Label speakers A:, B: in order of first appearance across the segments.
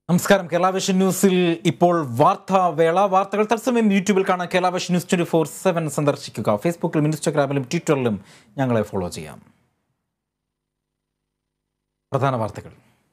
A: നമസ്കാരം കേരള വിഷൻ ന്യൂസിൽ ഇപ്പോൾ വാർത്താ വേള വാർത്തകൾ തത്സമയം യൂട്യൂബിൽ കാണാൻ Kerala Vision News twenty four seven സന്ദർശിക്കുക ഫേസ്ബുക്കിലും ഇൻസ്റ്റഗ്രാമിലും ട്വിറ്ററിലും ഞങ്ങളെ ഫോളോ ചെയ്യാം പ്രധാന വാർത്തകൾ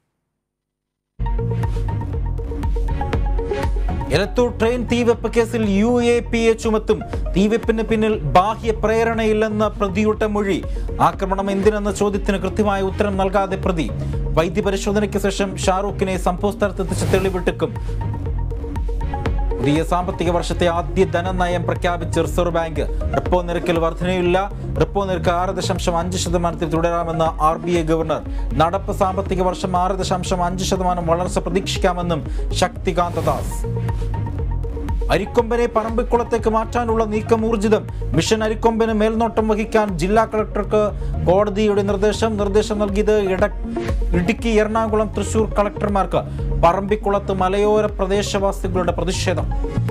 A: എലത്തൂർ ട്രെയിൻ തീവെപ്പ് കേസിൽ യു എ പി എ ചുമത്തും തീവെപ്പിന് പിന്നിൽ ബാഹ്യ പ്രേരണയില്ലെന്ന പ്രതിയുടെ മൊഴി ആക്രമണം എന്തിനെന്ന ചോദ്യത്തിന് കൃത്യമായ ഉത്തരം നൽകാതെ പ്രതി വൈദ്യപരിശോധനയ്ക്ക് ശേഷം ഷാറൂഖിനെ സംഭവസ്ഥലത്തെത്തിച്ച് തെളിവിട്ടെക്കും പുതിയ സാമ്പത്തിക വർഷത്തെ ആദ്യ ധനനയം പ്രഖ്യാപിച്ച് റിസർവ് ബാങ്ക് റിപ്പോ നിരക്കിൽ വർധനയില്ല റിപ്പോ നിരക്ക് ആറ് ദശാംശം അഞ്ച് ശതമാനത്തിൽ തുടരാമെന്ന് ആർ ബി ഐ ഗവർണർ നടപ്പ് സാമ്പത്തിക വർഷം ആറ് ദശാംശം അഞ്ച് ശതമാനം വളർച്ച പ്രതീക്ഷിക്കാമെന്നും ശക്തികാന്ത ദാസ് അരിക്കൊമ്പനെ പറമ്പിക്കുളത്തേക്ക് മാറ്റാനുള്ള നീക്കം ഊർജിതം മിഷൻ അരിക്കൊമ്പന് മേൽനോട്ടം വഹിക്കാൻ ജില്ലാ കളക്ടർക്ക് കോടതിയുടെ നിർദ്ദേശം നിർദ്ദേശം നൽകിയത് ഇട ഇടുക്കി എറണാകുളം തൃശൂർ കളക്ടർമാർക്ക് പറമ്പിക്കുളത്ത് മലയോര പ്രദേശവാസികളുടെ പ്രതിഷേധം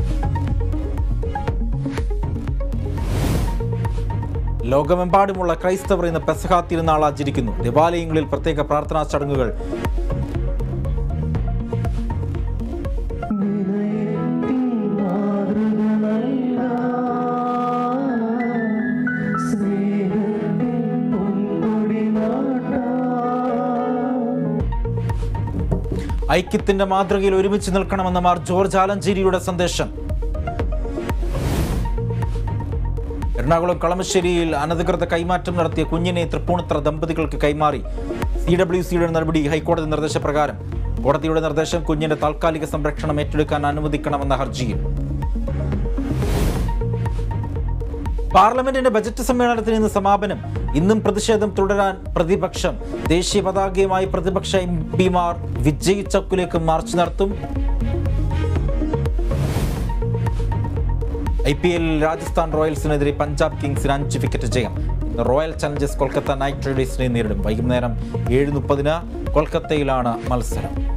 A: ലോകമെമ്പാടുമുള്ള ക്രൈസ്തവർ ഇന്ന് പെസഹ തിരുനാൾ ആചരിക്കുന്നു ദേവാലയങ്ങളിൽ പ്രത്യേക പ്രാർത്ഥനാ ചടങ്ങുകൾ ഐക്യത്തിന്റെ മാതൃകയിൽ ഒരുമിച്ച് നിൽക്കണമെന്ന മാർ ജോർജ് ആലഞ്ചേരിയുടെ സന്ദേശം എറണാകുളം കളമശ്ശേരിയിൽ അനധികൃത കൈമാറ്റം നടത്തിയ കുഞ്ഞിനെ തൃപ്പൂണിത്തറ ദമ്പതികൾക്ക് കൈമാറി സി ഡബ്ല്യു സിയുടെ നടപടി ഹൈക്കോടതി നിർദ്ദേശപ്രകാരം കോടതിയുടെ നിർദ്ദേശം കുഞ്ഞിന്റെ താൽക്കാലിക സംരക്ഷണം ഏറ്റെടുക്കാൻ അനുവദിക്കണമെന്ന ഹർജിയിൽ പാർലമെന്റിന്റെ ബജറ്റ് സമ്മേളനത്തിന് ഇന്ന് സമാപനം ഇന്നും പ്രതിഷേധം തുടരാൻ പ്രതിപക്ഷം ദേശീയ പതാകയുമായി പ്രതിപക്ഷ എം പിമാർ വിജയ് ചൌക്കിലേക്ക് മാർച്ച് നടത്തും ഐ പി എല്ലിൽ രാജസ്ഥാൻ റോയൽസിനെതിരെ പഞ്ചാബ് കിങ്സിന് അഞ്ച് വിക്കറ്റ് ജയം ഇന്ന് റോയൽ ചലഞ്ചേഴ്സ് കൊൽക്കത്ത നൈറ്റ് റൈഡേഴ്സിനെ നേരിടും വൈകുന്നേരം ഏഴ് മുപ്പതിന് കൊൽക്കത്തയിലാണ് മത്സരം